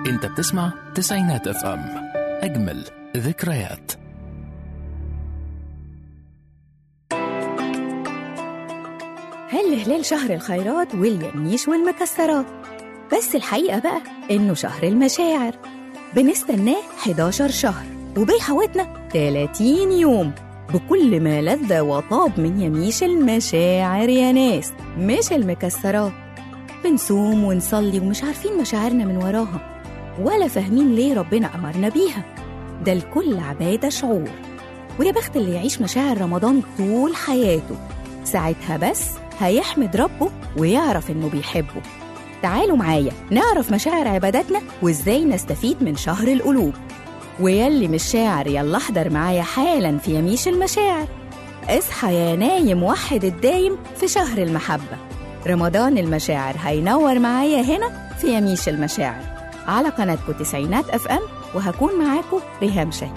انت بتسمع تسعينات اف ام اجمل ذكريات هل هلال شهر الخيرات واليمنيش والمكسرات بس الحقيقة بقى إنه شهر المشاعر بنستناه 11 شهر وبيحوطنا 30 يوم بكل ما لذ وطاب من يميش المشاعر يا ناس مش المكسرات بنصوم ونصلي ومش عارفين مشاعرنا من وراها ولا فاهمين ليه ربنا أمرنا بيها ده الكل عبادة شعور ويا بخت اللي يعيش مشاعر رمضان طول حياته ساعتها بس هيحمد ربه ويعرف إنه بيحبه تعالوا معايا نعرف مشاعر عباداتنا وإزاي نستفيد من شهر القلوب ويلي مش شاعر يلا احضر معايا حالا في يميش المشاعر اصحى يا نايم وحد الدايم في شهر المحبة رمضان المشاعر هينور معايا هنا في يميش المشاعر على قناتكم تسعينات اف ام وهكون معاكم ريهام شاهين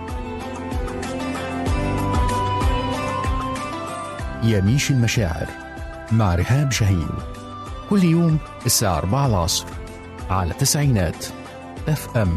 يميش المشاعر مع رهاب شاهين كل يوم الساعة 4 العصر على تسعينات اف ام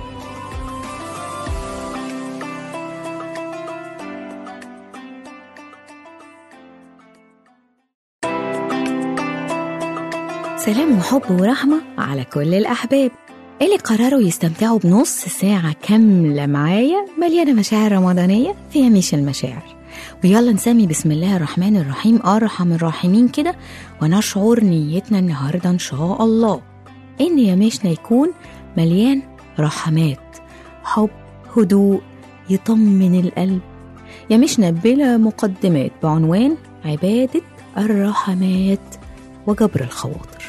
سلام وحب ورحمة على كل الأحباب اللي قرروا يستمتعوا بنص ساعة كاملة معايا مليانة مشاعر رمضانية في يميش المشاعر ويلا نسمي بسم الله الرحمن الرحيم أرحم الراحمين كده ونشعر نيتنا النهاردة إن شاء الله إن يميشنا يكون مليان رحمات حب هدوء يطمن القلب يمشنا بلا مقدمات بعنوان عبادة الرحمات وجبر الخواطر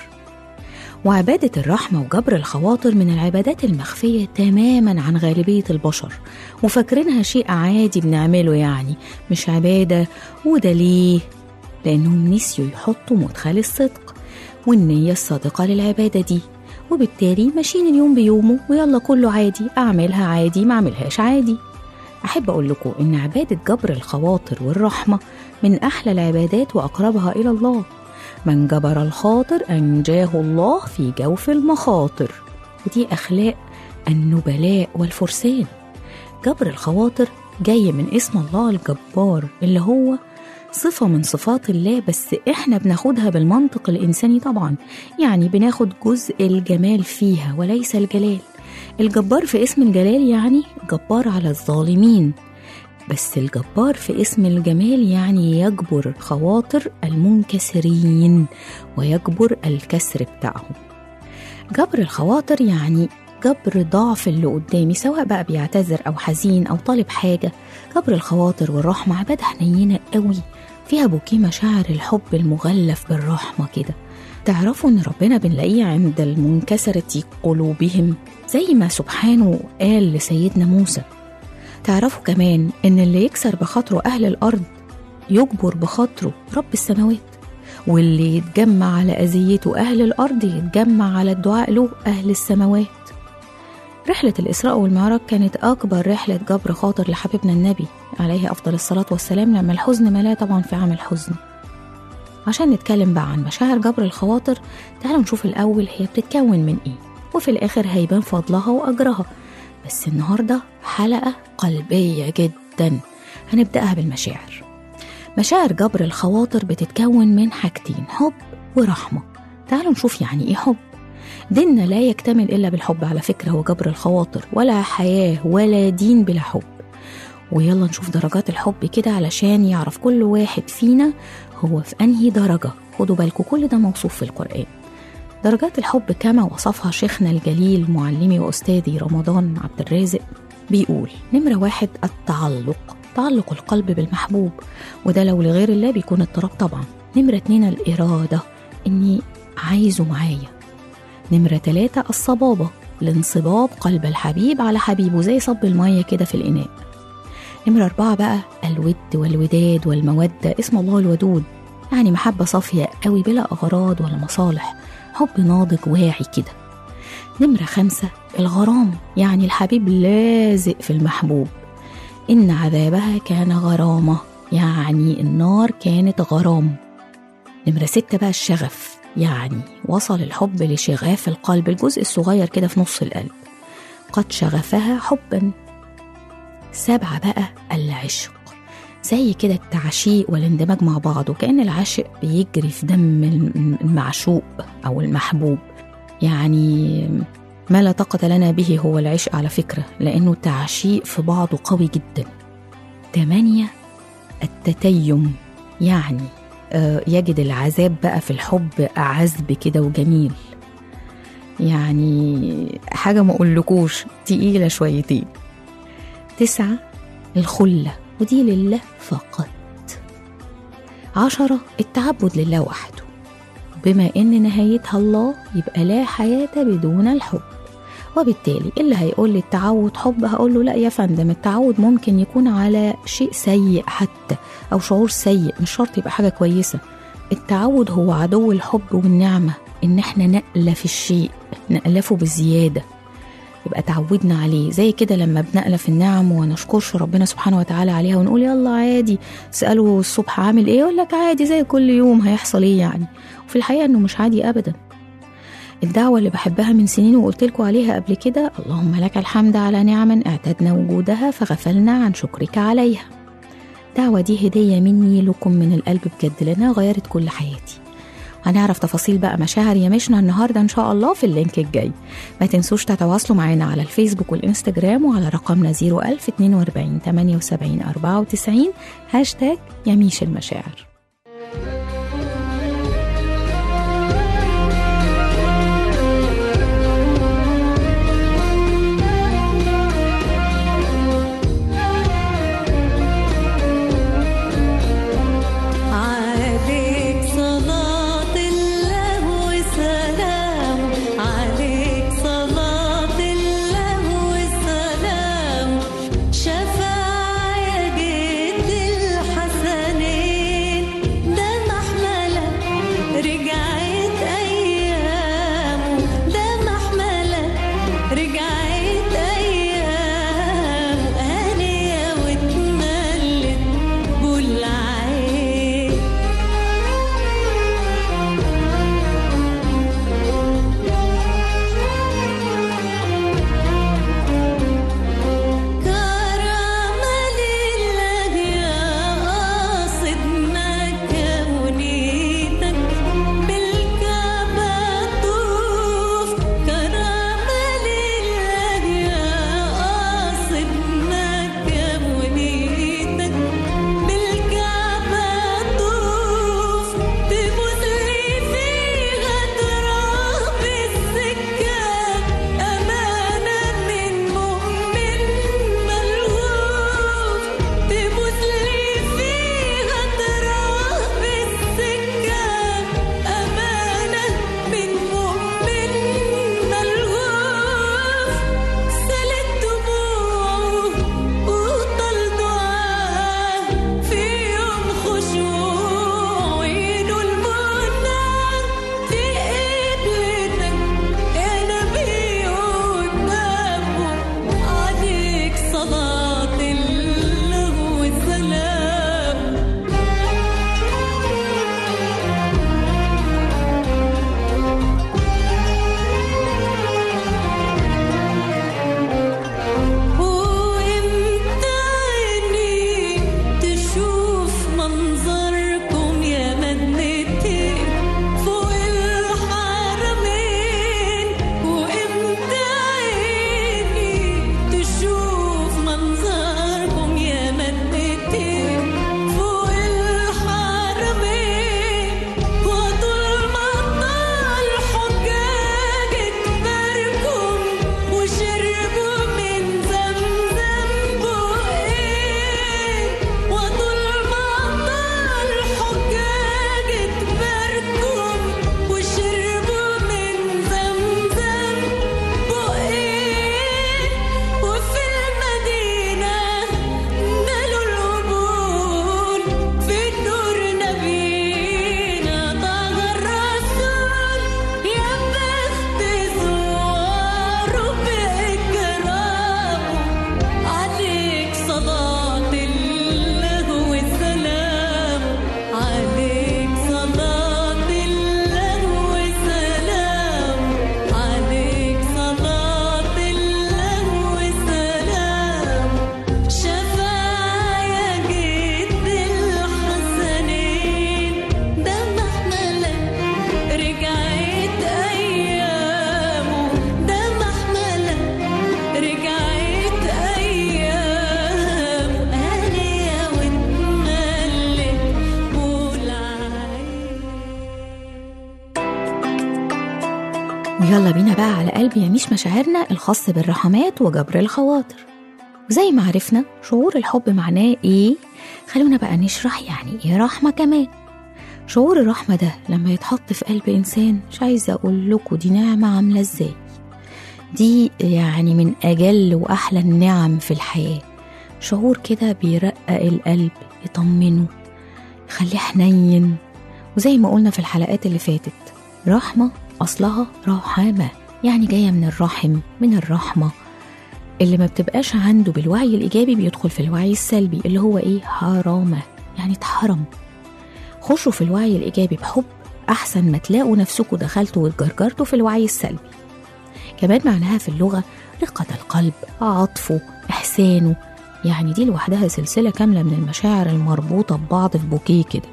وعبادة الرحمة وجبر الخواطر من العبادات المخفية تماما عن غالبية البشر وفاكرينها شيء عادي بنعمله يعني مش عبادة وده ليه؟ لأنهم نسيوا يحطوا مدخل الصدق والنية الصادقة للعبادة دي وبالتالي ماشيين اليوم بيومه ويلا كله عادي أعملها عادي ما أعملهاش عادي أحب أقول لكم إن عبادة جبر الخواطر والرحمة من أحلى العبادات وأقربها إلى الله من جبر الخاطر أنجاه الله في جوف المخاطر ودي أخلاق النبلاء والفرسان جبر الخواطر جاي من اسم الله الجبار اللي هو صفة من صفات الله بس احنا بناخدها بالمنطق الإنساني طبعا يعني بناخد جزء الجمال فيها وليس الجلال الجبار في اسم الجلال يعني جبار على الظالمين بس الجبار في اسم الجمال يعني يجبر خواطر المنكسرين ويجبر الكسر بتاعهم جبر الخواطر يعني جبر ضعف اللي قدامي سواء بقى بيعتذر أو حزين أو طالب حاجة جبر الخواطر والرحمة عبادة حنينة قوي فيها بوكيه مشاعر الحب المغلف بالرحمة كده تعرفوا ان ربنا بنلاقيه عند المنكسرة قلوبهم زي ما سبحانه قال لسيدنا موسى تعرفوا كمان ان اللي يكسر بخاطره اهل الارض يجبر بخاطره رب السماوات واللي يتجمع على اذيته اهل الارض يتجمع على الدعاء له اهل السماوات رحلة الإسراء والمعراج كانت أكبر رحلة جبر خاطر لحبيبنا النبي عليه أفضل الصلاة والسلام لما الحزن ما لا طبعا في عام الحزن عشان نتكلم بقى عن مشاعر جبر الخواطر تعالوا نشوف الأول هي بتتكون من إيه وفي الآخر هيبان فضلها وأجرها بس النهاردة حلقة قلبية جدا هنبدأها بالمشاعر مشاعر جبر الخواطر بتتكون من حاجتين حب ورحمة تعالوا نشوف يعني إيه حب ديننا لا يكتمل إلا بالحب على فكرة وجبر الخواطر ولا حياة ولا دين بلا حب ويلا نشوف درجات الحب كده علشان يعرف كل واحد فينا هو في أنهي درجة خدوا بالكم كل ده موصوف في القرآن درجات الحب كما وصفها شيخنا الجليل معلمي وأستاذي رمضان عبد الرازق بيقول نمرة واحد التعلق تعلق القلب بالمحبوب وده لو لغير الله بيكون اضطراب طبعا نمرة اتنين الإرادة إني عايزه معايا نمرة تلاتة الصبابة الانصباب قلب الحبيب على حبيبه زي صب المية كده في الإناء نمرة أربعة بقى الود والوداد والمودة اسم الله الودود يعني محبة صافية قوي بلا أغراض ولا مصالح حب ناضج واعي كده نمرة خمسة الغرام يعني الحبيب لازق في المحبوب إن عذابها كان غرامة يعني النار كانت غرام نمرة ستة بقى الشغف يعني وصل الحب لشغاف القلب الجزء الصغير كده في نص القلب قد شغفها حبا سبعة بقى العشق زي كده التعشيق والاندماج مع بعض وكأن العاشق بيجري في دم المعشوق أو المحبوب يعني ما لا طاقة لنا به هو العشق على فكرة لأنه تعشيق في بعضه قوي جدا تمانية التتيم يعني آه، يجد العذاب بقى في الحب عذب كده وجميل يعني حاجة ما أقولكوش تقيلة شويتين تسعة الخلة ودي لله فقط عشرة التعبد لله وحده بما إن نهايتها الله يبقى لا حياة بدون الحب وبالتالي اللي هيقول لي التعود حب هقول له لا يا فندم التعود ممكن يكون على شيء سيء حتى أو شعور سيء مش شرط يبقى حاجة كويسة التعود هو عدو الحب والنعمة إن احنا نألف الشيء نألفه بزيادة يبقى تعودنا عليه زي كده لما بنألف النعم ونشكرش ربنا سبحانه وتعالى عليها ونقول يلا عادي اسأله الصبح عامل ايه يقول لك عادي زي كل يوم هيحصل ايه يعني وفي الحقيقة انه مش عادي ابدا الدعوة اللي بحبها من سنين وقلت لكم عليها قبل كده اللهم لك الحمد على نعم اعتدنا وجودها فغفلنا عن شكرك عليها الدعوة دي هدية مني لكم من القلب بجد لأنها غيرت كل حياتي هنعرف تفاصيل بقى مشاعر يمشنا النهاردة إن شاء الله في اللينك الجاي ما تنسوش تتواصلوا معنا على الفيسبوك والإنستجرام وعلى رقمنا 01042 78 94 هاشتاج يميش المشاعر عليك صلاة الله وسلام عليك صلاة الله وسلام شفاعة يا جد الحسنين ويلا بينا بقى على قلب يميش مشاعرنا الخاص بالرحمات وجبر الخواطر وزي ما عرفنا شعور الحب معناه ايه خلونا بقى نشرح يعني ايه رحمة كمان شعور الرحمة ده لما يتحط في قلب إنسان مش عايزة أقول لكم دي نعمة عاملة إزاي دي يعني من أجل وأحلى النعم في الحياة شعور كده بيرقق القلب يطمنه يخليه حنين وزي ما قلنا في الحلقات اللي فاتت رحمة أصلها رحمة يعني جاية من الرحم من الرحمة اللي ما بتبقاش عنده بالوعي الإيجابي بيدخل في الوعي السلبي اللي هو إيه حرامة يعني اتحرم خشوا في الوعي الإيجابي بحب أحسن ما تلاقوا نفسكم دخلتوا واتجرجرتوا في الوعي السلبي كمان معناها في اللغة رقة القلب عطفه إحسانه يعني دي لوحدها سلسلة كاملة من المشاعر المربوطة ببعض في بوكيه كده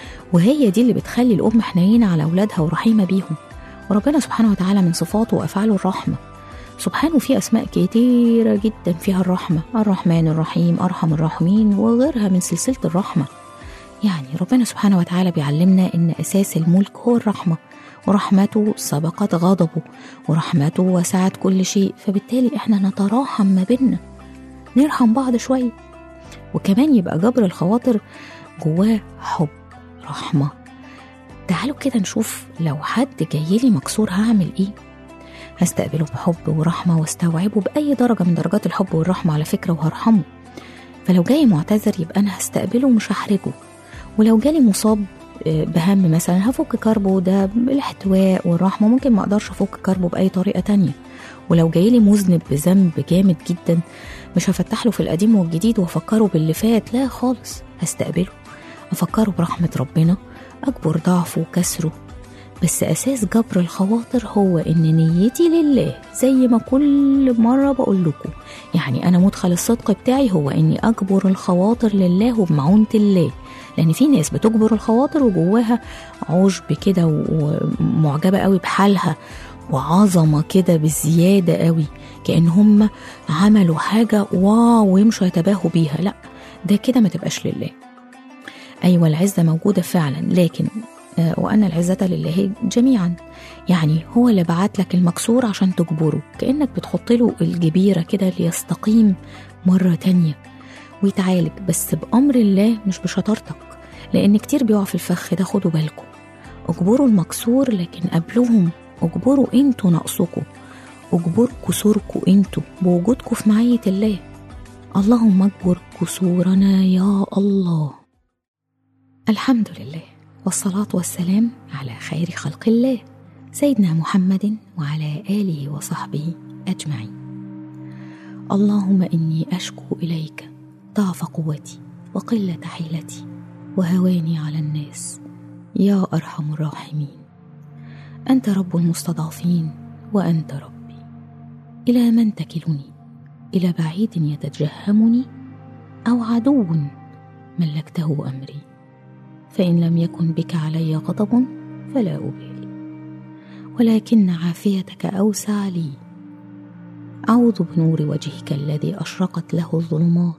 وهي دي اللي بتخلي الأم حنينة على أولادها ورحيمة بيهم وربنا سبحانه وتعالى من صفاته وأفعاله الرحمة سبحانه في أسماء كتيرة جدا فيها الرحمة الرحمن الرحيم أرحم الراحمين وغيرها من سلسلة الرحمة يعني ربنا سبحانه وتعالى بيعلمنا إن أساس الملك هو الرحمة ورحمته سبقت غضبه ورحمته وسعت كل شيء فبالتالي إحنا نتراحم ما بينا نرحم بعض شوية وكمان يبقى جبر الخواطر جواه حب رحمة تعالوا كده نشوف لو حد جاي لي مكسور هعمل ايه هستقبله بحب ورحمة واستوعبه بأي درجة من درجات الحب والرحمة على فكرة وهرحمه فلو جاي معتذر يبقى أنا هستقبله ومش هحرجه ولو جالي مصاب آه، بهم مثلا هفك كربه ده بالاحتواء والرحمة ممكن ما أقدرش أفك كربه بأي طريقة تانية ولو جايلي مذنب بذنب جامد جدا مش هفتح له في القديم والجديد وافكره باللي فات لا خالص هستقبله افكره برحمة ربنا اكبر ضعفه وكسره بس اساس جبر الخواطر هو ان نيتي لله زي ما كل مرة بقول لكم يعني انا مدخل الصدق بتاعي هو اني اجبر الخواطر لله وبمعونة الله لان في ناس بتجبر الخواطر وجواها عشب كده ومعجبة قوي بحالها وعظمة كده بزيادة قوي كأن هم عملوا حاجة واو ويمشوا يتباهوا بيها لا ده كده ما تبقاش لله أيوة العزة موجودة فعلا لكن آه، وأن العزة لله جميعا يعني هو اللي بعت لك المكسور عشان تجبره كأنك بتحط له الجبيرة كده ليستقيم مرة تانية ويتعالج بس بأمر الله مش بشطارتك لأن كتير بيقع في الفخ ده خدوا بالكم اجبروا المكسور لكن قبلهم اجبروا انتوا نقصكم اجبروا كسوركم انتوا بوجودكم في معية الله اللهم اجبر كسورنا يا الله الحمد لله والصلاة والسلام على خير خلق الله سيدنا محمد وعلى آله وصحبه أجمعين اللهم إني أشكو إليك ضعف قوتي وقلة حيلتي وهواني على الناس يا أرحم الراحمين أنت رب المستضعفين وأنت ربي إلى من تكلني إلى بعيد يتجهمني أو عدو ملكته أمري فإن لم يكن بك علي غضب فلا أبالي ولكن عافيتك أوسع لي أعوذ بنور وجهك الذي أشرقت له الظلمات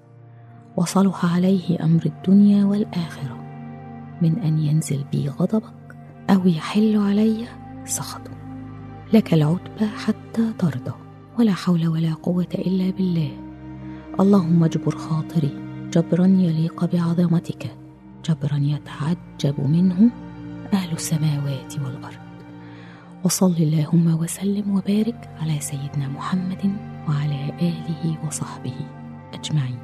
وصلح عليه أمر الدنيا والآخرة من أن ينزل بي غضبك أو يحل علي سخطك لك العتبى حتى ترضى ولا حول ولا قوة إلا بالله اللهم اجبر خاطري جبرا يليق بعظمتك جبرا يتعجب منه أهل السماوات والأرض وصل اللهم وسلم وبارك على سيدنا محمد وعلى آله وصحبه أجمعين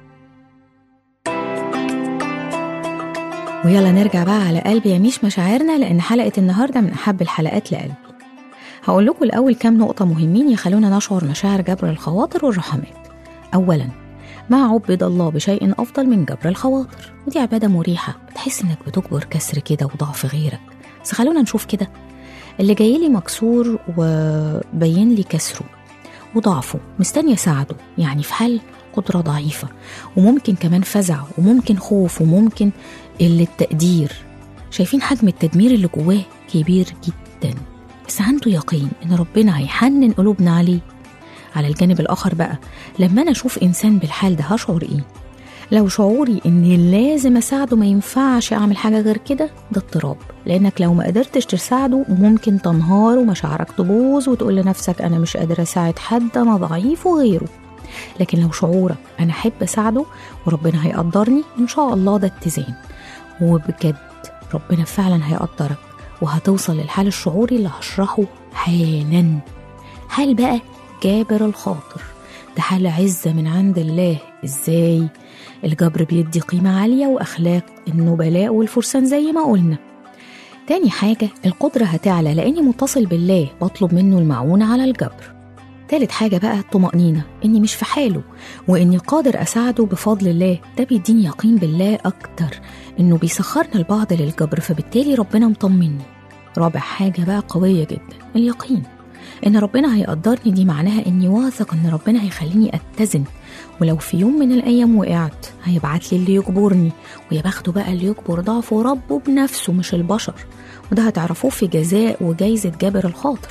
ويلا نرجع بقى على قلب يميش مشاعرنا لأن حلقة النهاردة من أحب الحلقات لقلبي هقول لكم الأول كام نقطة مهمين يخلونا نشعر مشاعر جبر الخواطر والرحمات أولا ما عبد الله بشيء أفضل من جبر الخواطر ودي عبادة مريحة بتحس إنك بتجبر كسر كده وضعف غيرك بس خلونا نشوف كده اللي جاي لي مكسور وبين لي كسره وضعفه مستني أساعده يعني في حال قدرة ضعيفة وممكن كمان فزع وممكن خوف وممكن قلة تقدير شايفين حجم التدمير اللي جواه كبير جدا بس عنده يقين ان ربنا هيحنن قلوبنا عليه على الجانب الاخر بقى لما انا اشوف انسان بالحال ده هشعر ايه لو شعوري اني لازم اساعده ما ينفعش اعمل حاجه غير كده ده اضطراب لانك لو ما قدرتش تساعده ممكن تنهار ومشاعرك تبوظ وتقول لنفسك انا مش قادر اساعد حد انا ضعيف وغيره لكن لو شعورك انا احب اساعده وربنا هيقدرني ان شاء الله ده اتزان وبجد ربنا فعلا هيقدرك وهتوصل للحال الشعوري اللي هشرحه حالا حال بقى جابر الخاطر ده حال عزة من عند الله ازاي الجبر بيدي قيمة عالية وأخلاق النبلاء والفرسان زي ما قلنا تاني حاجة القدرة هتعلى لأني متصل بالله بطلب منه المعونة على الجبر تالت حاجة بقى الطمأنينة إني مش في حاله وإني قادر أساعده بفضل الله ده بيديني يقين بالله أكتر إنه بيسخرنا البعض للجبر فبالتالي ربنا مطمني رابع حاجة بقى قوية جدا اليقين إن ربنا هيقدرني دي معناها إني واثق إن ربنا هيخليني أتزن ولو في يوم من الأيام وقعت هيبعت لي اللي يجبرني ويا بخته بقى اللي يجبر ضعفه ربه بنفسه مش البشر وده هتعرفوه في جزاء وجايزة جابر الخاطر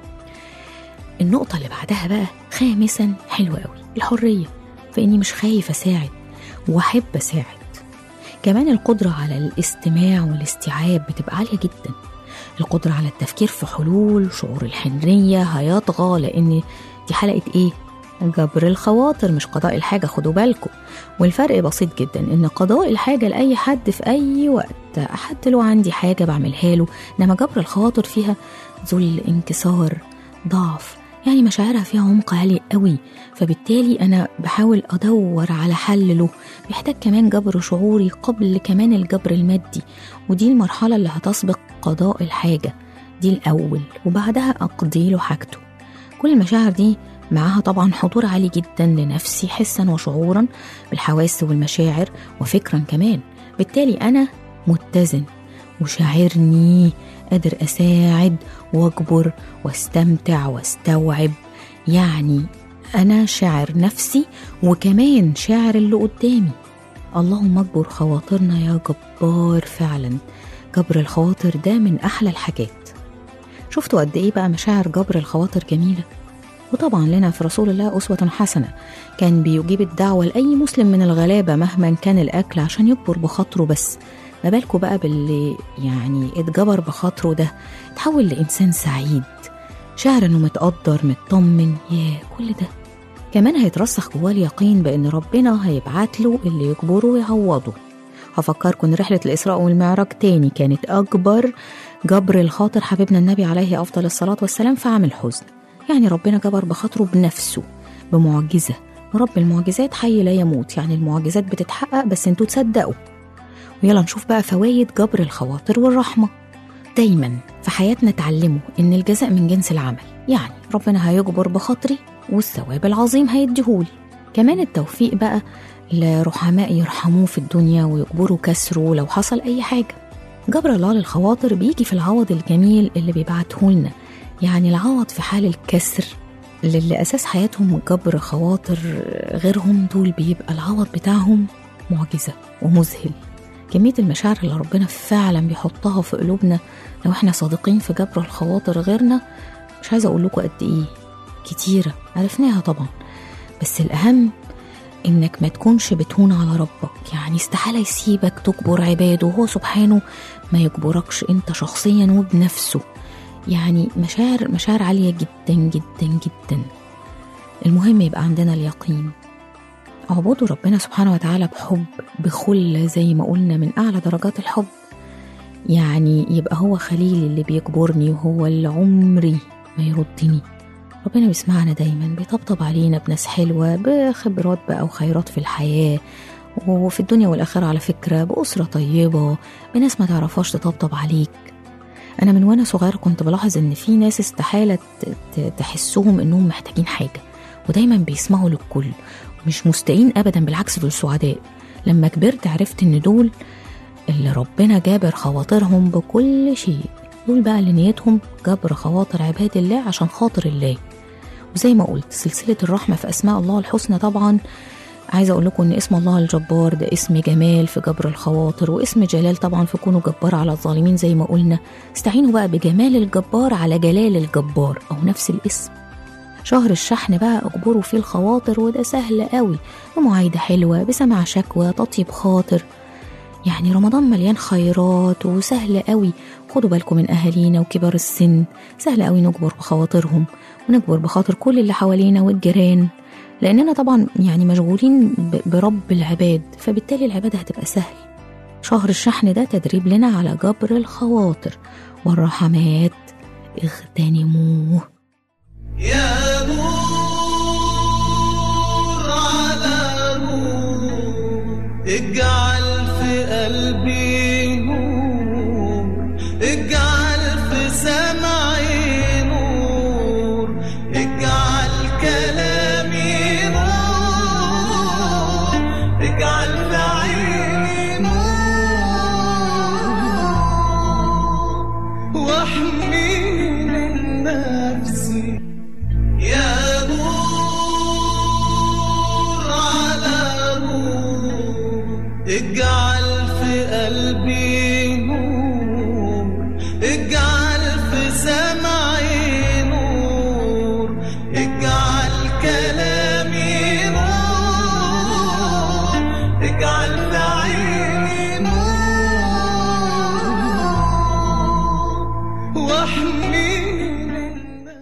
النقطة اللي بعدها بقى خامسا حلوة قوي الحرية فإني مش خايف أساعد وأحب أساعد كمان القدرة على الاستماع والاستيعاب بتبقى عالية جدا القدرة على التفكير في حلول شعور الحنية هيطغى لأن دي حلقة إيه؟ جبر الخواطر مش قضاء الحاجة خدوا بالكم والفرق بسيط جدا إن قضاء الحاجة لأي حد في أي وقت حد لو عندي حاجة بعملها له إنما جبر الخواطر فيها ذل انكسار ضعف يعني مشاعرها فيها عمق عالي قوي فبالتالي أنا بحاول أدور على حل له بيحتاج كمان جبر شعوري قبل كمان الجبر المادي ودي المرحلة اللي هتسبق قضاء الحاجة دي الأول وبعدها أقضي له حاجته كل المشاعر دي معاها طبعا حضور عالي جدا لنفسي حسا وشعورا بالحواس والمشاعر وفكرا كمان بالتالي أنا متزن وشاعرني قادر أساعد وأجبر واستمتع واستوعب يعني أنا شاعر نفسي وكمان شاعر اللي قدامي اللهم اجبر خواطرنا يا جبار فعلا جبر الخواطر ده من أحلى الحاجات شفتوا قد إيه بقى مشاعر جبر الخواطر جميلة وطبعا لنا في رسول الله أسوة حسنة كان بيجيب الدعوة لأي مسلم من الغلابة مهما كان الأكل عشان يجبر بخاطره بس ما بالكوا بقى باللي يعني اتجبر بخاطره ده تحول لإنسان سعيد شعر إنه متقدر مطمن ياه كل ده كمان هيترسخ جواه اليقين بإن ربنا هيبعت له اللي يجبره ويعوضه هفكركم إن رحلة الإسراء والمعراج تاني كانت أكبر جبر الخاطر حبيبنا النبي عليه أفضل الصلاة والسلام في عام الحزن يعني ربنا جبر بخاطره بنفسه بمعجزة ورب المعجزات حي لا يموت يعني المعجزات بتتحقق بس انتوا تصدقوا ويلا نشوف بقى فوايد جبر الخواطر والرحمة دايما في حياتنا تعلموا ان الجزاء من جنس العمل يعني ربنا هيجبر بخاطري والثواب العظيم هيديهولي كمان التوفيق بقى لرحماء يرحموه في الدنيا ويجبروا كسره لو حصل اي حاجة جبر الله للخواطر بيجي في العوض الجميل اللي بيبعته لنا يعني العوض في حال الكسر للي أساس حياتهم جبر خواطر غيرهم دول بيبقى العوض بتاعهم معجزة ومذهل كمية المشاعر اللي ربنا فعلا بيحطها في قلوبنا لو احنا صادقين في جبر الخواطر غيرنا مش عايزة أقول لكم قد إيه كتيرة عرفناها طبعا بس الأهم إنك ما تكونش بتهون على ربك يعني استحالة يسيبك تجبر عباده وهو سبحانه ما يجبركش أنت شخصيا وبنفسه يعني مشاعر مشاعر عالية جدا جدا جدا المهم يبقى عندنا اليقين اعبدوا ربنا سبحانه وتعالى بحب بخلة زي ما قلنا من أعلى درجات الحب يعني يبقى هو خليلي اللي بيجبرني وهو اللي عمري ما يردني ربنا بيسمعنا دايما بيطبطب علينا بناس حلوة بخبرات بقى وخيرات في الحياة وفي الدنيا والآخرة على فكرة بأسرة طيبة بناس ما تعرفهاش تطبطب عليك أنا من وأنا صغير كنت بلاحظ إن في ناس استحالة تحسهم إنهم محتاجين حاجة ودايما بيسمعوا للكل مش مستائين أبدا بالعكس دول سعداء لما كبرت عرفت إن دول اللي ربنا جابر خواطرهم بكل شيء دول بقى اللي نيتهم جبر خواطر عباد الله عشان خاطر الله وزي ما قلت سلسلة الرحمة في أسماء الله الحسنى طبعا عايزة أقول لكم إن اسم الله الجبار ده اسم جمال في جبر الخواطر واسم جلال طبعا في كونه جبار على الظالمين زي ما قلنا استعينوا بقى بجمال الجبار على جلال الجبار أو نفس الاسم شهر الشحن بقى اجبروا فيه الخواطر وده سهل قوي بمعايدة حلوة بسمع شكوى تطيب خاطر يعني رمضان مليان خيرات وسهل قوي خدوا بالكم من أهالينا وكبار السن سهل قوي نجبر بخواطرهم ونجبر بخاطر كل اللي حوالينا والجيران لأننا طبعا يعني مشغولين ب- برب العباد فبالتالي العبادة هتبقى سهل شهر الشحن ده تدريب لنا على جبر الخواطر والرحمات اغتنموه يا نور على نور اجعل في قلبي نور اجعل في سمعي نور اجعل كلامي نور اجعل في عيني نور واحمي من نفسي يا نور على نور اجعل في قلبي نور اجعل في سمعي نور اجعل كلامي نور اجعل في عيني نور واحمي من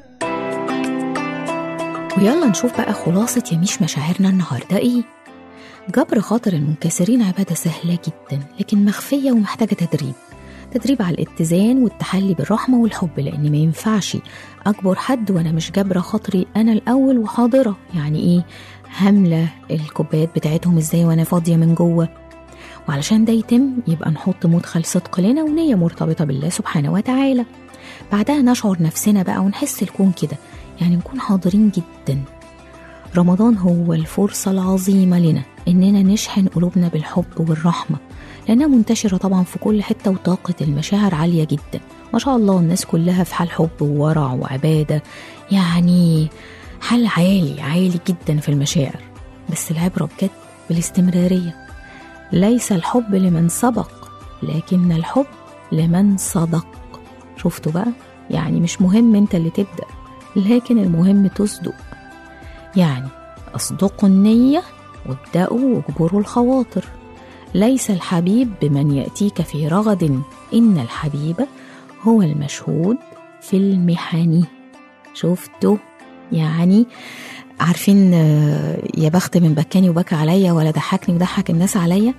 ويلا نشوف بقى خلاصة يميش مشاعرنا النهاردة إيه؟ جبر خاطر المنكسرين عبادة سهلة جدا لكن مخفية ومحتاجة تدريب تدريب على الاتزان والتحلي بالرحمة والحب لأن ما ينفعش أجبر حد وأنا مش جابرة خاطري أنا الأول وحاضرة يعني إيه هملة الكوبايات بتاعتهم إزاي وأنا فاضية من جوه وعلشان ده يتم يبقى نحط مدخل صدق لنا ونية مرتبطة بالله سبحانه وتعالى بعدها نشعر نفسنا بقى ونحس الكون كده يعني نكون حاضرين جدا رمضان هو الفرصة العظيمة لنا إننا نشحن قلوبنا بالحب والرحمة لأنها منتشرة طبعا في كل حتة وطاقة المشاعر عالية جدا ما شاء الله الناس كلها في حال حب وورع وعبادة يعني حال عالي عالي جدا في المشاعر بس العبرة بجد بالاستمرارية ليس الحب لمن سبق لكن الحب لمن صدق شفتوا بقى يعني مش مهم انت اللي تبدأ لكن المهم تصدق يعني اصدقوا النية وابدأوا واجبروا الخواطر ليس الحبيب بمن يأتيك في رغد إن الحبيب هو المشهود في المحن شفتوا يعني عارفين آه، يا بخت من بكاني وبكى عليا ولا ضحكني وضحك الناس عليا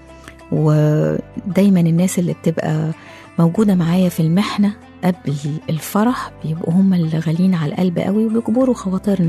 ودايما الناس اللي بتبقى موجودة معايا في المحنة قبل الفرح بيبقوا هم اللي غاليين على القلب قوي وبيجبروا خواطرنا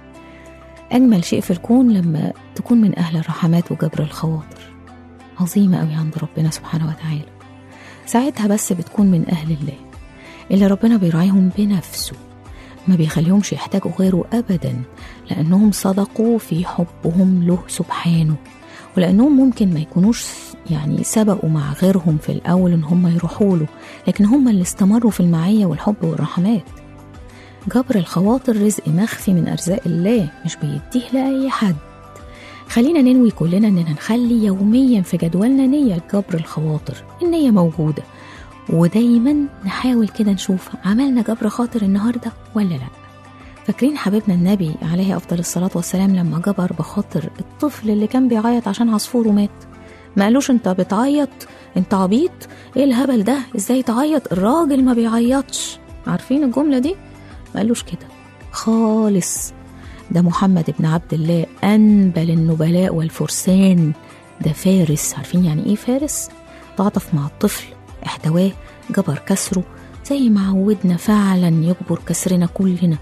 أجمل شيء في الكون لما تكون من أهل الرحمات وجبر الخواطر عظيمة قوي عند ربنا سبحانه وتعالى ساعتها بس بتكون من أهل الله اللي ربنا بيراعيهم بنفسه ما بيخليهمش يحتاجوا غيره أبدا لأنهم صدقوا في حبهم له سبحانه ولأنهم ممكن ما يكونوش يعني سبقوا مع غيرهم في الأول إن هم يروحوا له لكن هم اللي استمروا في المعية والحب والرحمات جبر الخواطر رزق مخفي من أرزاق الله مش بيديه لأي حد خلينا ننوي كلنا إننا نخلي يوميا في جدولنا نية لجبر الخواطر النية موجودة ودايما نحاول كده نشوف عملنا جبر خاطر النهاردة ولا لأ فاكرين حبيبنا النبي عليه أفضل الصلاة والسلام لما جبر بخاطر الطفل اللي كان بيعيط عشان عصفوره مات ما قالوش انت بتعيط انت عبيط ايه الهبل ده ازاي تعيط الراجل ما بيعيطش عارفين الجملة دي ما قالوش كده خالص ده محمد بن عبد الله أنبل النبلاء والفرسان ده فارس عارفين يعني ايه فارس تعاطف مع الطفل احتواه جبر كسره زي ما عودنا فعلا يجبر كسرنا كلنا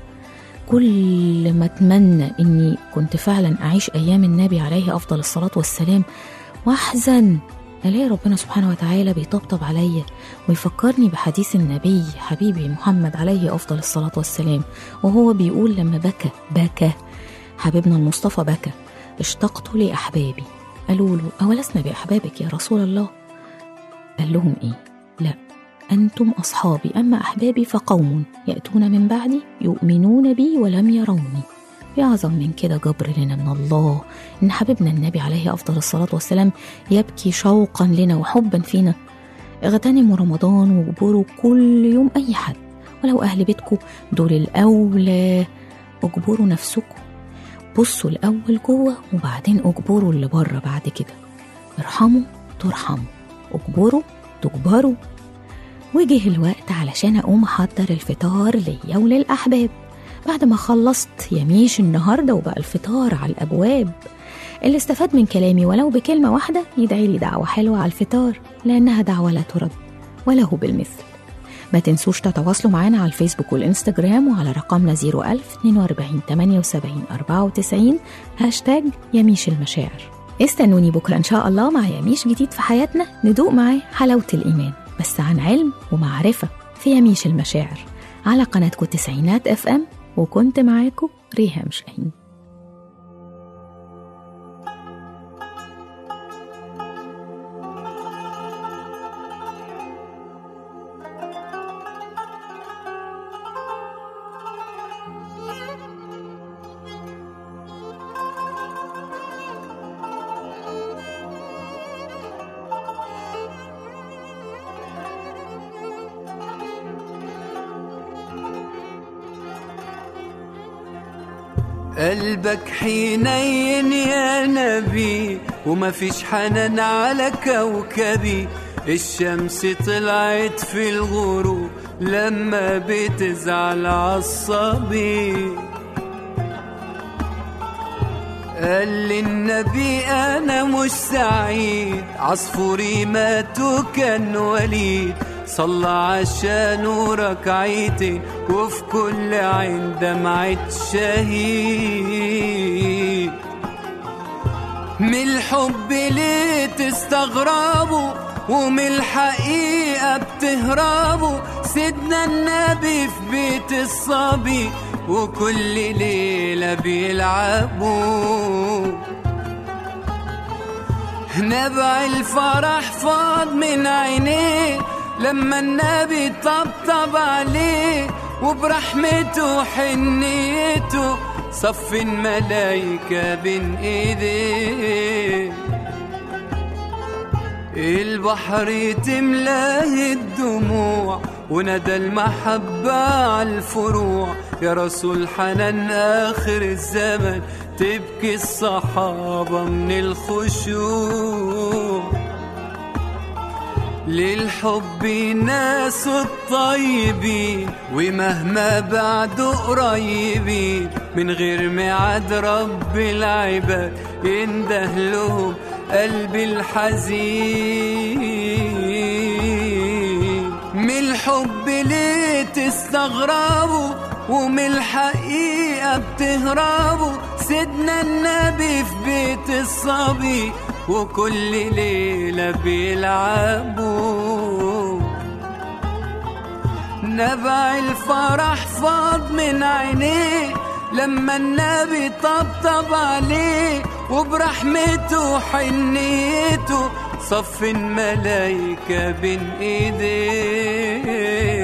كل ما اتمنى اني كنت فعلا اعيش ايام النبي عليه افضل الصلاه والسلام واحزن الاقي ربنا سبحانه وتعالى بيطبطب عليا ويفكرني بحديث النبي حبيبي محمد عليه افضل الصلاه والسلام وهو بيقول لما بكى بكى حبيبنا المصطفى بكى اشتقت لاحبابي قالوا له اولسنا باحبابك يا رسول الله قال لهم ايه لا أنتم أصحابي أما أحبابي فقوم يأتون من بعدي يؤمنون بي ولم يروني في أعظم من كده جبر لنا من الله إن حبيبنا النبي عليه أفضل الصلاة والسلام يبكي شوقا لنا وحبا فينا اغتنموا رمضان واجبروا كل يوم أي حد ولو أهل بيتكم دول الأولى اجبروا نفسكم بصوا الأول جوه وبعدين اجبروا اللي بره بعد كده ارحموا ترحموا اجبروا تجبروا وجه الوقت علشان أقوم أحضر الفطار ليا وللأحباب بعد ما خلصت يميش النهاردة وبقى الفطار على الأبواب اللي استفاد من كلامي ولو بكلمة واحدة يدعي لي دعوة حلوة على الفطار لأنها دعوة لا ترد وله بالمثل ما تنسوش تتواصلوا معانا على الفيسبوك والإنستجرام وعلى رقمنا 01000 42 78 94 هاشتاج يميش المشاعر استنوني بكرة إن شاء الله مع يميش جديد في حياتنا ندوق معاه حلاوة الإيمان بس عن علم ومعرفة في يميش المشاعر على قناتكم تسعينات اف ام وكنت معاكم ريهام شاهين قلبك حنين يا نبي وما فيش حنان على كوكبي الشمس طلعت في الغروب لما بتزعل عصبي قال لي النبي انا مش سعيد عصفوري مات وكان وليد صلى عشانه ركعتين وفي كل عين دمعة شهيد من الحب ليه تستغربوا ومن الحقيقة بتهربوا سيدنا النبي في بيت الصبي وكل ليلة بيلعبوا نبع الفرح فاض من عينيه لما النبي طبطب عليه وبرحمته وحنيته صف الملايكة بين ايديه البحر تملاه الدموع وندى المحبة على الفروع يا رسول حنان آخر الزمن تبكي الصحابة من الخشوع للحب ناس الطيبين ومهما بعدوا قريبين من غير ميعاد رب العباد ينده لهم قلبي الحزين من الحب ليه تستغربوا ومن الحقيقة بتهربوا سيدنا النبي في بيت الصبي وكل ليلة بيلعبوا نبع الفرح فاض من عينيه لما النبي طبطب عليه وبرحمته وحنيته صف الملايكة بين ايديه